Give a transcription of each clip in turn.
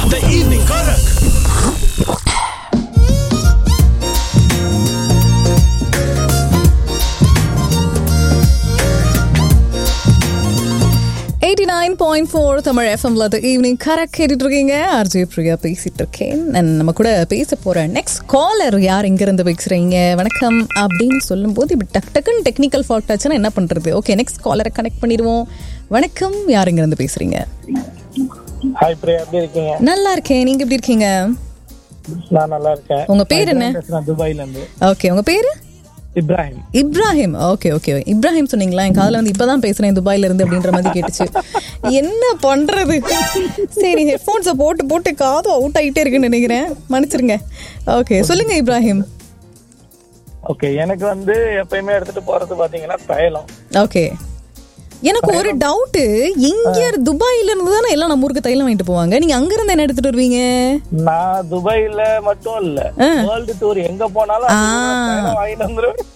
The evening Karak. Eighty nine point four Tamil எஃப்எம்ல evening correct கேட்டுட்டு இருக்கீங்க ஆர்ஜே பிரியா பேசிட்டு இருக்கேன் And நம்ம கூட பேச போற நெக்ஸ்ட் காலர் யார் எங்க இருந்து பேசுறீங்க வணக்கம் அப்படின்னு சொல்லும்போது இப்படி டக் டக்குன்னு டெக்னிக்கல் ஃபால்ட் ஆச்சுன்னா என்ன பண்றது ஓகே நெக்ஸ்ட் காலரை கனெக்ட் பண்ணிடுவோம் வணக்கம் யார் எங்க இருந்து பேசுறீங்க ஹாய் பிரியா எப்படி இருக்கீங்க நல்லா இருக்கேன் நீங்க எப்படி இருக்கீங்க நான் நல்லா இருக்கேன் உங்க பேர் என்ன பேசுறேன் துபாயில இருந்து ஓகே உங்க பேரு இப்ராஹிம் இப்ராஹிம் ஓகே ஓகே இப்ராஹிம் சொன்னீங்களா என் காதுல வந்து இப்பதான் பேசுறேன் துபாயில இருந்து அப்படின்ற மாதிரி கேட்டுச்சு என்ன பண்றது சரி ஹெட்ஃபோன்ஸை போட்டு போட்டு காதும் அவுட் ஆகிட்டே இருக்குன்னு நினைக்கிறேன் மன்னிச்சிருங்க ஓகே சொல்லுங்க இப்ராஹிம் ஓகே எனக்கு வந்து எப்பயுமே எடுத்துட்டு போறது பாத்தீங்கன்னா தைலம் ஓகே எனக்கு ஒரு டவுட் இங்க துபாயில இருந்து தானே எல்லாம் நம்ம ஊருக்கு தைலம் வாங்கிட்டு போவாங்க நீங்க அங்க இருந்து என்ன எடுத்துட்டு வருவீங்க நான் துபாயில மட்டும் இல்ல வேர்ல்டு டூர் எங்க போனாலும் ஆ. தைலம் வாங்கிட்டு வந்துருவேன்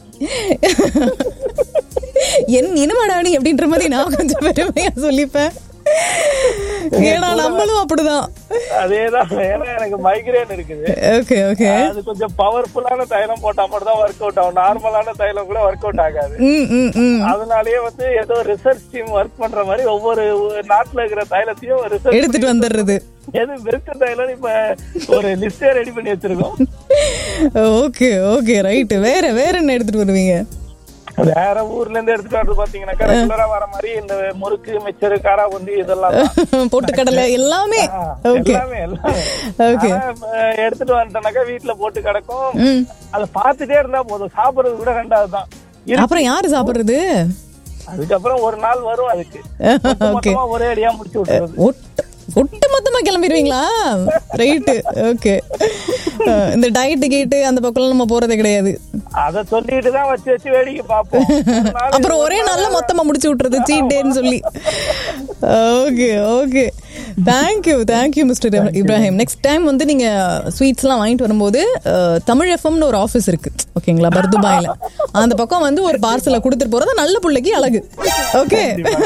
என் இனமாடாணி அப்படின்ற மாதிரி நான் கொஞ்சம் பெருமையா சொல்லிப்பேன் ஏன்னா நம்மளும் அப்படிதான் அதேதான் ஏன்னா எனக்கு மைக்ரேன் இருக்குது ஓகே ஓகே அது கொஞ்சம் பவர்ஃபுல்லான தைலம் போட்டா மட்டும் தான் ஒர்க் அவுட் ஆகும் நார்மலான தைலம் கூட ஒர்க் அவுட் ஆகாது ம் ம் ம் அதனாலயே வந்து ஏதோ ரிசர்ச் டீம் ஒர்க் பண்ற மாதிரி ஒவ்வொரு நாட்டுல இருக்கிற தைலத்தையும் ரிசர்ச் எடுத்துட்டு வந்துடுறது எது பெஸ்ட் தைலம் இப்ப ஒரு லிஸ்டே ரெடி பண்ணி வச்சிருக்கோம் ஓகே ஓகே ரைட் வேற வேற என்ன எடுத்துட்டு வருவீங்க வேற ஊர்ல இருந்து எடுத்துட்டு வரது பாத்தீங்கன்னாக்கா ரெகுலரா வர மாதிரி இந்த முறுக்கு மிச்சரு காராபுந்தி இதெல்லாம் தான். பொட்டுக்கடலை எல்லாமே ஆ, ஓகே எல்லாமே எல்லாமே Okay. ஆனா, அஹ், எடுத்துட்டு வந்துட்டோம்னாக்கா வீட்டுல போட்டு கிடக்கும் ம் அதை பார்த்துட்டே இருந்தா போதும் சாப்பிடுறது கூட ரெண்டாவது தான் அப்புறம் யாரு சாப்பிடுறது அதுக்கப்புறம் ஒரு நாள் வரும் அதுக்கு ஓகே மொத்தமா ஒரே அடியா முடிச்சு விட்டுறது ஒட்டு ஒட்டு மொத்தமா கிளம்பிடுவீங்களா ரைட்டு ஓகே இந்த டயட்டு கேட்டு அந்த பக்கம் நம்ம போறதே கிடையாது அத சொல்லிட்டு தான் வச்சு வச்சு வேடிக்கை பார்ப்போம் ஒரு நாள் அப்புறம் ஒரே நாள்ல மொத்தமா முடிச்சு விட்டுறது சீட் டேன்னு சொல்லி okay okay thank you thank you mister Ibrahim next time வந்து நீங்க ஸ்வீட்ஸ்லாம் வாங்கிட்டு வரும்போது அஹ், தமிழ் எஃப்எம்னு ஒரு ஆஃபீஸ் இருக்கு ஓகேங்களா பர்துபாயில அந்த பக்கம் வந்து ஒரு பார்சலை கொடுத்துட்டு போறது நல்ல பிள்ளைக்கு அழகு okay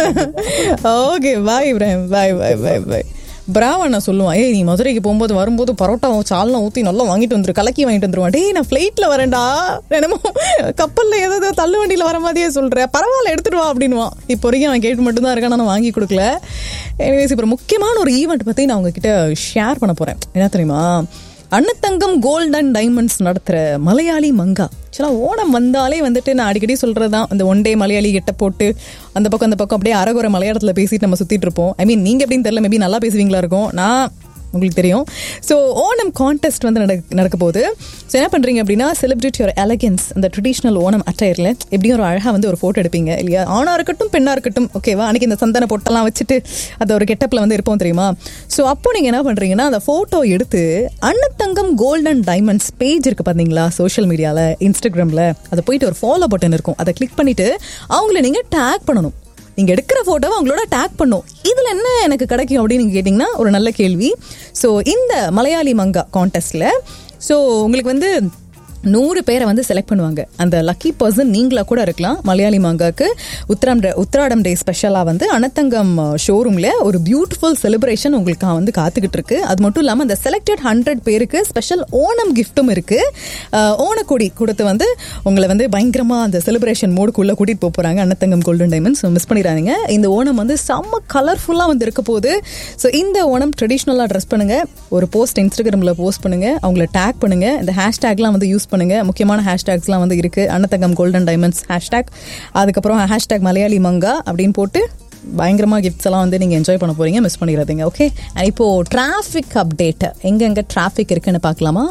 okay bye Ibrahim bye bye bye bye பிராவன் நான் சொல்லுவான் ஏய் நீ மதுரைக்கு போகும்போது வரும்போது பரோட்டாவும் சால்னா ஊற்றி நல்லா வாங்கிட்டு வந்துரு கலக்கி வாங்கிட்டு வந்துருவான் டேய் நான் ஃப்ளைட்டில் வரேன்டா என்னமோ கப்பலில் ஏதோ தள்ளு வண்டியில் வர மாதிரியே சொல்கிறேன் பரவாயில்ல எடுத்துட்டு வா அப்படின்னுவான் இப்போ வரைக்கும் நான் கேட்டு மட்டும்தான் இருக்கேன் நான் வாங்கி கொடுக்கல எனிவேஸ் இப்போ முக்கியமான ஒரு ஈவெண்ட் பற்றி நான் உங்ககிட்ட ஷேர் பண்ண போகிறேன் என்ன தெரியுமா அன்னத்தங்கம் கோல்ட் அண்ட் டைமண்ட்ஸ் நடத்துகிற மலையாளி மங்கா ஆக்சுவலாக ஓணம் வந்தாலே வந்துட்டு நான் அடிக்கடி சொல்கிறது தான் அந்த ஒன் டே மலையாளி கெட்ட போட்டு அந்த பக்கம் அந்த பக்கம் அப்படியே அரகுற மலையாளத்தில் பேசிட்டு நம்ம சுற்றிட்டு இருப்போம் ஐ மீன் நீங்கள் எப்படின்னு தெரியல மேபி நல்லா பேசுவீங்களா இருக்கும் நான் உங்களுக்கு தெரியும் ஸோ ஓணம் கான்டெஸ்ட் வந்து நடக்க நடக்க போகுது ஸோ என்ன பண்ணுறீங்க அப்படின்னா செலிப்ரேட் யுவர் எலகன்ஸ் அந்த ட்ரெடிஷ்னல் ஓணம் அட்டையரில் எப்படியும் ஒரு அழகாக வந்து ஒரு ஃபோட்டோ எடுப்பீங்க இல்லையா ஆணாக இருக்கட்டும் பெண்ணாக இருக்கட்டும் ஓகேவா அன்றைக்கி இந்த சந்தன பொட்டெல்லாம் வச்சுட்டு அது ஒரு கெட்டப்பில் வந்து இருப்போம் தெரியுமா ஸோ அப்போ நீங்கள் என்ன பண்ணுறீங்கன்னா அந்த ஃபோட்டோ எடுத்து Annathangam gold and diamonds page இருக்குது பார்த்தீங்களா சோஷியல் மீடியாவில் இன்ஸ்டாகிராமில் அதை போயிட்டு ஒரு ஃபாலோ பட்டன் இருக்கும் அதை கிளிக் பண்ணிவிட்டு அவங்கள நீங்கள் டேக் பண்ணணும் நீங்க எடுக்கிற போட்டோவை அவங்களோட டேக் பண்ணும் இதுல என்ன எனக்கு கிடைக்கும் அப்படின்னு நீங்க கேட்டீங்கன்னா ஒரு நல்ல கேள்வி ஸோ இந்த மலையாளி மங்கா கான்டெஸ்ட்ல ஸோ உங்களுக்கு வந்து நூறு பேரை வந்து செலக்ட் பண்ணுவாங்க அந்த லக்கி பர்சன் நீங்களா கூட இருக்கலாம் மலையாளி மாங்காக்கு உத்தரம் டே- உத்திராடம் டே ஸ்பெஷலாக வந்து அனத்தங்கம் ஷோரூமில் ஒரு பியூட்டிஃபுல் செலிப்ரேஷன் உங்களுக்கு வந்து காத்துக்கிட்டு இருக்கு அது மட்டும் இல்லாமல் அந்த செலக்டட் ஹண்ட்ரட் பேருக்கு ஸ்பெஷல் ஓணம் கிஃப்ட்டும் இருக்கு அஹ், ஓணக்கொடி கொடுத்து வந்து உங்களை வந்து பயங்கரமாக அந்த செலிப்ரேஷன் மோடுக்குள்ளே கூட்டிகிட்டு போக போகிறாங்க அன்னத்தங்கம் கோல்டன் டைமண்ட்ஸ் மிஸ் பண்ணிடாதீங்க இந்த ஓணம் வந்து செம்ம கலர்ஃபுல்லாக வந்து இருக்க போகுது ஸோ இந்த ஓணம் ட்ரெடிஷ்னலாக ட்ரெஸ் பண்ணுங்க ஒரு போஸ்ட் இன்ஸ்டாகிராமில் போஸ்ட் பண்ணுங்க அவங்கள டேக் பண்ணுங்க இந்த ஹேஷ்டேக்லாம் வந்து யூஸ் பண்ணுங்க முக்கியமான ஹேஷ்டேக்ஸ்லாம் வந்து இருக்கு அன்னத்தங்கம் கோல்டன் டைமண்ட்ஸ் ஹேஷ்டேக் அதுக்கப்புறம் ஹேஷ்டேக் மலையாளி மங்கா அப்படின்னு போட்டு பயங்கரமா கிஃப்ட்ஸ் எல்லாம் வந்து நீங்க என்ஜாய் பண்ண போறீங்க மிஸ் பண்ணிடாதீங்க ஓகே இப்போ டிராஃபிக் அப்டேட் எங்கெங்க டிராஃபிக் இருக்குன்னு பார்க்கலாமா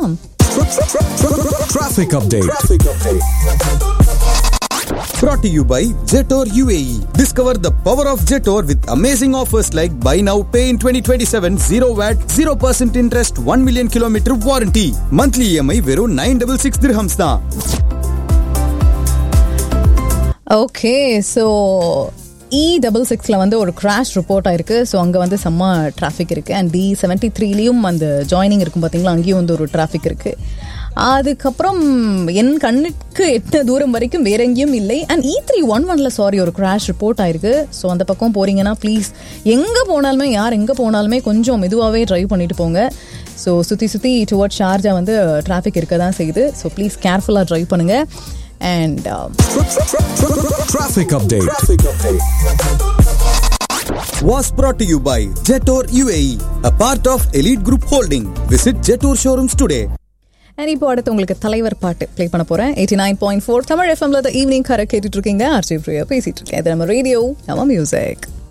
Traffic update. Brought to you by Jetor UAE. Discover the power of Jetor with amazing offers like buy now, pay in 2027, 0 VAT, 0% interest, 1 million kilometer warranty. Monthly EMI வெறும் 966 dirhams தான். Okay so இ double சிக்ஸில் வந்து ஒரு crash report ஆயிருக்கு so அங்கே வந்து செம்ம traffic இருக்குது அண்ட் டி செவன்ட்டி த்ரீலேயும் அந்த ஜாயினிங் இருக்கும் பார்த்தீங்களா அங்கேயும் வந்து ஒரு டிராஃபிக் இருக்குது அதுக்கப்புறம் என் கண்ணுக்கு எட்ட தூரம் வரைக்கும் வேற எங்கேயும் இல்லை அண்ட் இ த்ரீ ஒன் ஒன்ல சாரி ஒரு கிராஷ் ரிப்போர்ட் ஆயிருக்கு ஸோ அந்த பக்கம் போறீங்கன்னா ப்ளீஸ் எங்கே போனாலுமே யார் எங்கே போனாலுமே கொஞ்சம் மெதுவாகவே ட்ரைவ் பண்ணிட்டு போங்க ஸோ சுற்றி சுற்றி டுவர்ட் ஷார்ஜா வந்து டிராஃபிக் இருக்க தான் செய்யுது ஸோ ப்ளீஸ் கேர்ஃபுல்லாக ட்ரைவ் பண்ணுங்க and Traffic update. Was brought to you by Jetor UAE, a part of Elite Group Holding. Visit Jetor showrooms today. And இப்போ அடுத்து உங்களுக்கு தலைவர் பாட்டு ப்ளே பண்ண போறேன் eighty nine point four Tamil எஃப்எம்ல ஈவினிங் கரை கேட்டுட்டு இருக்கீங்க ஆர்ஜி பிரியா பேசிட்டு இருக்கேன் இது நம்ம ரேடியோ நம்ம மியூசிக்